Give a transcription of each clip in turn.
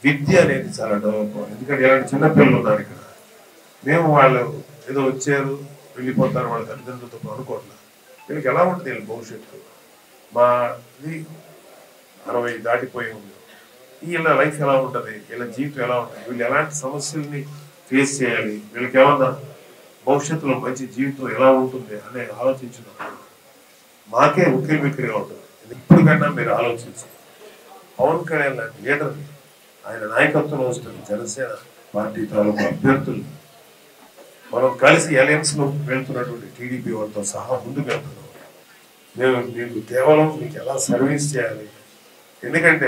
విద్య అనేది చాలా డెవలప్ అవ్వాలి ఎందుకంటే ఇలాంటి చిన్నపిల్లలు ఉన్నారు ఇక్కడ మేము వాళ్ళు ఏదో వచ్చారు వెళ్ళిపోతారు వాళ్ళ తల్లిదండ్రులతో అనుకోవట్లేదు వీళ్ళకి ఎలా ఉంటుంది వీళ్ళ భవిష్యత్తు మాది అరవై దాటిపోయి ఉంది వీళ్ళ లైఫ్ ఎలా ఉంటుంది వీళ్ళ జీవితం ఎలా ఉంటుంది వీళ్ళు ఎలాంటి సమస్యల్ని ఫేస్ చేయాలి వీళ్ళకి ఏమన్నా భవిష్యత్తులో మంచి జీవితం ఎలా ఉంటుంది అనే ఆలోచించినప్పుడు మాకే ఉక్కిరి బిక్కిరిగా ఉంటుంది ఇప్పుడు కన్నా మీరు ఆలోచించి పవన్ కళ్యాణ్ లాంటి లీడర్ని ఆయన నాయకత్వం వస్తున్న జనసేన పార్టీ తాలూకు అభ్యర్థులు మనం కలిసి అలయన్స్ లో వెళ్తున్నటువంటి టీడీపీ వాళ్ళతో సహా ముందుకు వెళ్తున్నాం మేము మీకు కేవలం మీకు ఎలా సర్వీస్ చేయాలి ఎందుకంటే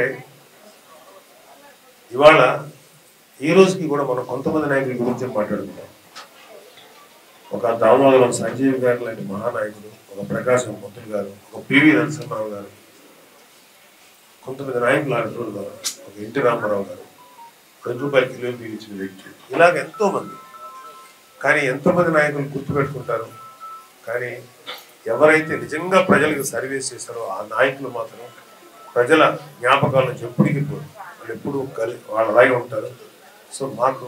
ఇవాళ ఈ రోజుకి కూడా మనం కొంతమంది నాయకుల గురించి మాట్లాడుతున్నాం ఒక దామోదరం సంజీవ్ గారు లాంటి మహానాయకుడు ఒక ప్రకాశం పంతులు గారు ఒక పివి నరసింహరావు గారు కొంతమంది నాయకులు అంటారు కదా ఒక ఎన్టీ రామారావు గారు రెండు రూపాయల కిలో బియ్యం ఇచ్చిన వ్యక్తి ఇలాగ ఎంతో మంది కానీ ఎంతో మంది నాయకులు గుర్తుపెట్టుకుంటారు కానీ ఎవరైతే నిజంగా ప్రజలకు సర్వీస్ చేస్తారో ఆ నాయకులు మాత్రం ప్రజల జ్ఞాపకాల నుంచి ఎప్పటికీ పోరు వాళ్ళు ఎప్పుడు కలి వాళ్ళలాగే ఉంటారు సో మాకు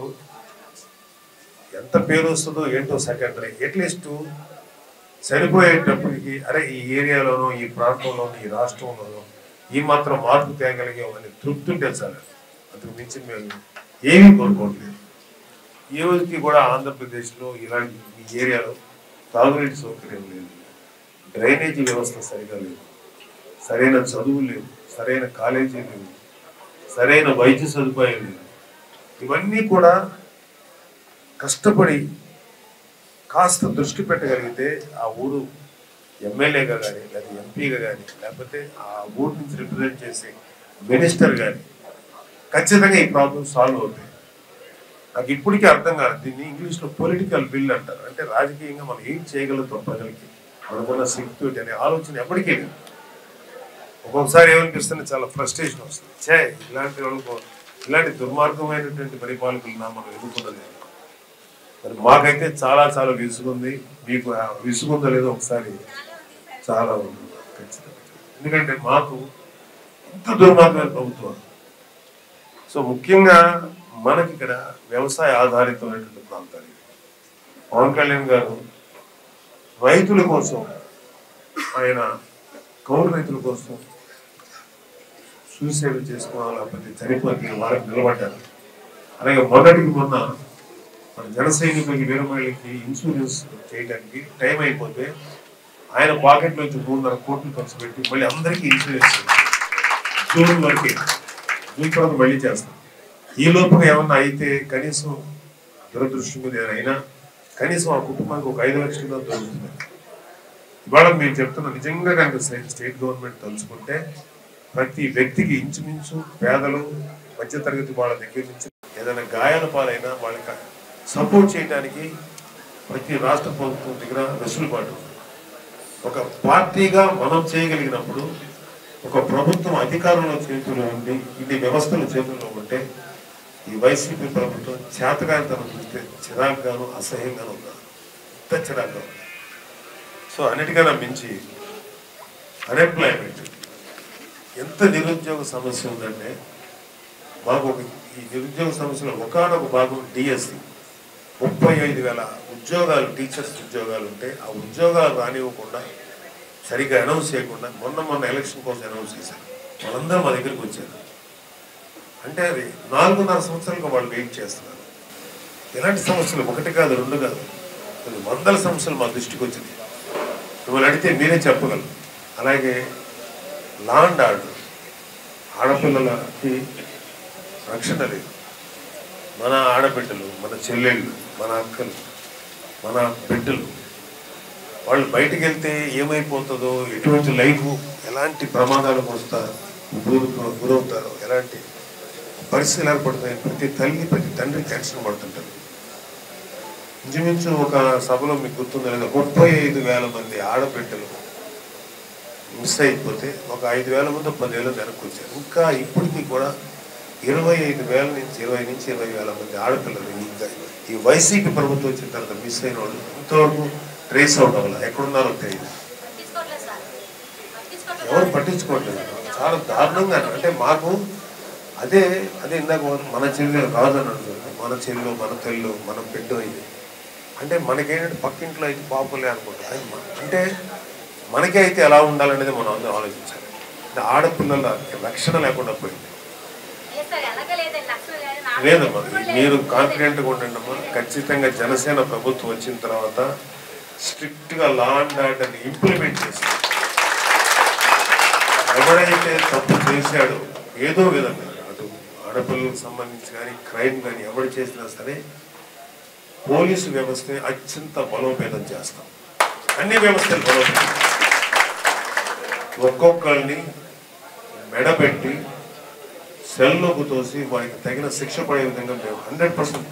ఎంత పేరు వస్తుందో ఏంటో సెకండరీ అట్లీస్ట్ సరిపోయేటప్పటికి అరే ఈ ఏరియాలోనో ఈ ప్రాంతంలోనో ఈ రాష్ట్రంలోనో ఈ మాత్రం మార్పు తేగలిగామని తృప్తి ఉంటే చాలు అంతకు మించి మేము ఏమీ కోరుకోవట్లేదు ఈ రోజుకి కూడా ఆంధ్రప్రదేశ్లో ఇలాంటి ఈ ఏరియాలో తాగునీటి సౌకర్యం లేదు డ్రైనేజీ వ్యవస్థ సరిగా లేదు సరైన చదువు లేదు సరైన కాలేజీ లేదు సరైన వైద్య సదుపాయం లేదు ఇవన్నీ కూడా కష్టపడి కాస్త దృష్టి పెట్టగలిగితే ఆ ఊరు ఎమ్మెల్యేగా కానీ లేదా ఎంపీగా కానీ లేకపోతే ఆ ఊరు నుంచి రిప్రజెంట్ చేసే మినిస్టర్ కానీ ఖచ్చితంగా ఈ ప్రాబ్లం సాల్వ్ అవుతాయి నాకు ఇప్పటికీ అర్థం కాదు దీన్ని ఇంగ్లీష్లో పొలిటికల్ బిల్ అంటారు అంటే రాజకీయంగా మనం ఏం చేయగలుగుతాం ప్రజలకి మనకున్న శక్తి అనే ఆలోచన ఎప్పటికీ లేదు ఒక్కొక్కసారి ఏమనిపిస్తుంది చాలా ఫ్రస్ట్రేషన్ వస్తుంది చే ఇలాంటి వాళ్ళకు ఇలాంటి దుర్మార్గమైనటువంటి పరిపాలకులు నా మనం ఎదుర్కొనలేదు మరి మాకైతే చాలా చాలా విసుగుంది మీకు ఆ విసుగుందో లేదో ఒకసారి చాలా ఉంది ఖచ్చితంగా ఎందుకంటే మాకు ఇంత దుర్మార్గమైన ప్రభుత్వం సో ముఖ్యంగా మనకి ఇక్కడ వ్యవసాయ ఆధారితమైనటువంటి ప్రాంతాలు ఇవి. పవన్ కళ్యాణ్ గారు రైతుల కోసం ఆయన కౌలు రైతుల కోసం సూసైడ్ చేసుకోవాలి లేకపోతే చనిపోతే వాళ్ళకి నిలబడ్డారు అలాగే మొదటికి మొన్న మన జన సైనికులకి వీరమహిళకి ఇన్సూరెన్స్ చేయడానికి టైం అయిపోతే ఆయన పాకెట్ నుంచి మూడున్నర కోట్లు ఖర్చు పెట్టి మళ్ళీ అందరికీ ఇన్సూరెన్స్ జూన్ వరకే జూన్ తర్వాత మళ్ళీ చేస్తాం ఈ లోపుగా ఏమన్నా అయితే కనీసం దురదృష్టం మీద ఏదైనా కనీసం ఆ కుటుంబానికి ఒక ఐదు లక్షలు దొరుకుతుంది ఇవాళ మేము చెప్తున్న నిజంగా కనుక స్టేట్ స్టేట్ గవర్నమెంట్ తలుచుకుంటే ప్రతి వ్యక్తికి ఇంచుమించు పేదలు మధ్యతరగతి వాళ్ళ దగ్గర నుంచి ఏదైనా గాయాల పాలైనా వాళ్ళకి సపోర్ట్ చేయడానికి ప్రతి రాష్ట్ర ప్రభుత్వం దగ్గర వెసులుబాటు ఉంది. ఒక పార్టీగా మనం చేయగలిగినప్పుడు ఒక ప్రభుత్వం అధికారంలో చేతుల్లో ఉండి ఇన్ని వ్యవస్థలు చేతుల్లో ఉంటే ఈ వైసీపీ ప్రభుత్వం చేతగానితనం చూస్తే చిరాగ్గాను అసహ్యంగాను ఉన్నారు ఎంత చిరాగ్గా ఉంది సో అన్నిటికన్నా మించి అన్ఎంప్లాయ్మెంట్ ఎంత నిరుద్యోగ సమస్య ఉందంటే మాకు ఒక ఈ నిరుద్యోగ సమస్యలో ఒకనొక భాగం డిఎస్సి ముప్పై ఐదు వేల ఉద్యోగాలు టీచర్స్ ఉద్యోగాలు ఉంటే ఆ ఉద్యోగాలు రానివ్వకుండా సరిగ్గా అనౌన్స్ చేయకుండా మొన్న మొన్న ఎలక్షన్ కోసం అనౌన్స్ చేశారు వాళ్ళందరూ మా దగ్గరికి వచ్చారు అంటే అది నాలుగున్నర సంవత్సరాలుగా వాళ్ళు వెయిట్ చేస్తున్నారు ఎలాంటి సమస్యలు ఒకటి కాదు రెండు కాదు కొన్ని వందల సమస్యలు మా దృష్టికి వచ్చింది మిమ్మల్ని అడిగితే మీరే చెప్పగలరు అలాగే లాండ్ ఆర్డర్ ఆడపిల్లలకి రక్షణ లేదు మన ఆడబిడ్డలు మన చెల్లెళ్ళు మన అక్కలు మన బిడ్డలు వాళ్ళు బయటికి వెళ్తే ఏమైపోతుందో ఎటువంటి లైఫ్ ఎలాంటి ప్రమాదాలకు వస్తారు గురి గురవుతారో ఎలాంటి పరిస్థితులు ఏర్పడతాయి ప్రతి తల్లి ప్రతి తండ్రి టెన్షన్ పడుతుంటారు ఇంచుమించు ఒక సభలో మీకు గుర్తుందో లేదా ముప్పై ఐదు వేల మంది ఆడబిడ్డలు మిస్ అయిపోతే ఒక ఐదు వేల మంది పదేళ్ళు వెనక్కి వచ్చారు ఇంకా ఇప్పటికీ కూడా ఇరవై ఐదు వేల నుంచి ఇరవై నుంచి ఇరవై వేల మంది ఆడపిల్లలు ఇంకా ఈ వైసీపీ ప్రభుత్వం వచ్చిన తర్వాత మిస్ అయిన వాళ్ళు ఇంతవరకు ట్రేస్ అవుట్ అవ్వాలి ఎక్కడున్నారో తెలియదు పట్టించుకోవట్లేదు సార్ పట్టించుకోవట్లేదు ఎవరు పట్టించుకోవట్లేదు చాలా దారుణంగా అంటే మాకు అదే అదే ఇందాక మన చెల్లి రాదు అని అంటుంది మన చెల్లు మన తెల్లు మన బిడ్డ ఇది అంటే మనకేంటంటే పక్కింట్లో అయితే పాపులే అనుకుంటారు అది మన- అంటే మనకే అయితే ఎలా ఉండాలనేది మనం అందరం ఆలోచించాలి అంటే ఆడపిల్లల రక్షణ లేకుండా పోయింది లేదు సార్ ఎలాగ లేదండి లక్షలు లేదు నాకు లేదమ్మా ఎప్పుడు లేదు. మీరు కాన్ఫిడెంట్గా ఉండండి అమ్మా ఖచ్చితంగా జనసేన ప్రభుత్వం వచ్చిన తర్వాత స్ట్రిక్ట్గా లా అండ్ ఆర్డర్ని ఇంప్లిమెంట్ చేస్తారు ఎవడైతే తప్పు చేశాడో ఏదో విధంగా అటు ఆడపిల్లలకు సంబంధించి కానీ క్రైమ్ కానీ ఎవడు చేసినా సరే పోలీసు వ్యవస్థని అత్యంత బలోపేతం చేస్తాం అన్ని వ్యవస్థలు బలోపేతం ఒక్కొక్కరిని మెడబెట్టి సెల్లోకి తోసి వారికి తగిన శిక్ష పడే విధంగా మేము హండ్రెడ్ పర్సెంట్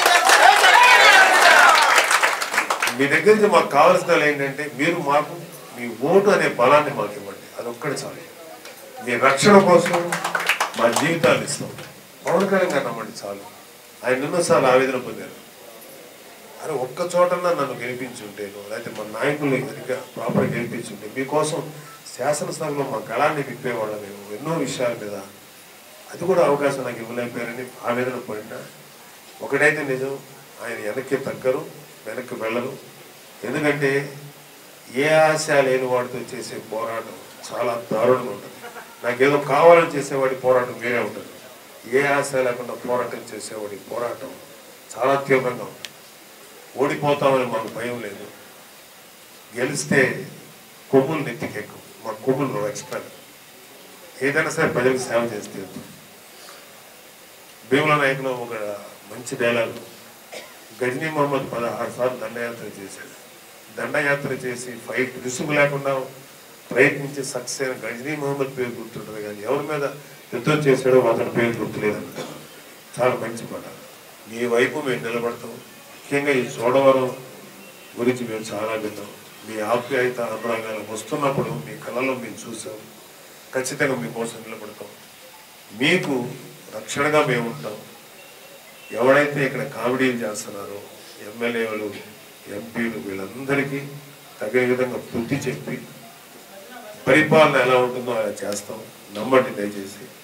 మీ దగ్గర నుంచి మాకు కావాల్సిన ఏంటంటే మీరు మాకు మీ ఓటు అనే బలాన్ని మాకు ఇవ్వండి అదొక్కటి చాలు మీ రక్షణ కోసం మా జీవితాలు ఇస్తాం పవన్ కళ్యాణ్ గారు నమ్మండి చాలు ఆయన ఎన్నోసార్లు ఆవేదన పొందారు అరే ఒక్క చోటన్నా నన్ను గెలిపించుంటేను లేకపోతే మా నాయకులు సరిగ్గా ప్రాపర్ గెలిపించుంటే మీకోసం శాసనసభలో మా గళాన్ని విప్పేవాళ్ళం మేము ఎన్నో విషయాల మీద అది కూడా అవకాశం నాకు ఇవ్వలేకపోయారని ఆవేదన పడినా ఒకటైతే నిజం ఆయన వెనక్కి తగ్గరు వెనక్కి వెళ్ళరు ఎందుకంటే ఏ ఆశ లేని వాడితో చేసే పోరాటం చాలా దారుణంగా ఉంటుంది నాకేదో కావాలని చేసేవాడి పోరాటం వేరే ఉంటుంది ఏ ఆశ లేకుండా పోరాటం చేసేవాడి పోరాటం చాలా తీవ్రంగా ఉంటుంది ఓడిపోతామని మాకు భయం లేదు గెలిస్తే కొమ్ములు నెత్తికెక్కు మా కొమ్ములు ఎక్స్ట్రా ఏదైనా సరే ప్రజలకు సేవ చేస్తే వెళ్తాం. భీముల నాయకులో ఒక మంచి డైలాగ్ గజనీ మహమ్మద్ పదహారు సార్లు దండయాత్ర చేశాడు దండయాత్ర చేసి ఫైట్ విసుగు లేకుండా ప్రయత్నించి సక్సెస్ అయిన గజనీ మహమ్మద్ పేరు గుర్తుంటుంది కానీ ఎవరి మీద యుద్ధం చేశాడో అతని పేరు గుర్తులేదంట చాలా మంచి మాట మీ వైపు మేము నిలబడతాం ముఖ్యంగా ఈ చోడవరం గురించి మేము చాలా విన్నాం మీ ఆప్యాయత అనురాగాలు వస్తున్నప్పుడు మీ కళలో మేము చూసాం ఖచ్చితంగా మీకోసం నిలబడతాం మీకు రక్షణగా మేము ఉంటాం ఎవరైతే ఇక్కడ కామెడీలు చేస్తున్నారో ఎమ్మెల్యేలు ఎంపీలు వీళ్ళందరికీ తగిన విధంగా బుద్ధి చెప్పి పరిపాలన ఎలా ఉంటుందో అలా చేస్తాం నమ్మండి దయచేసి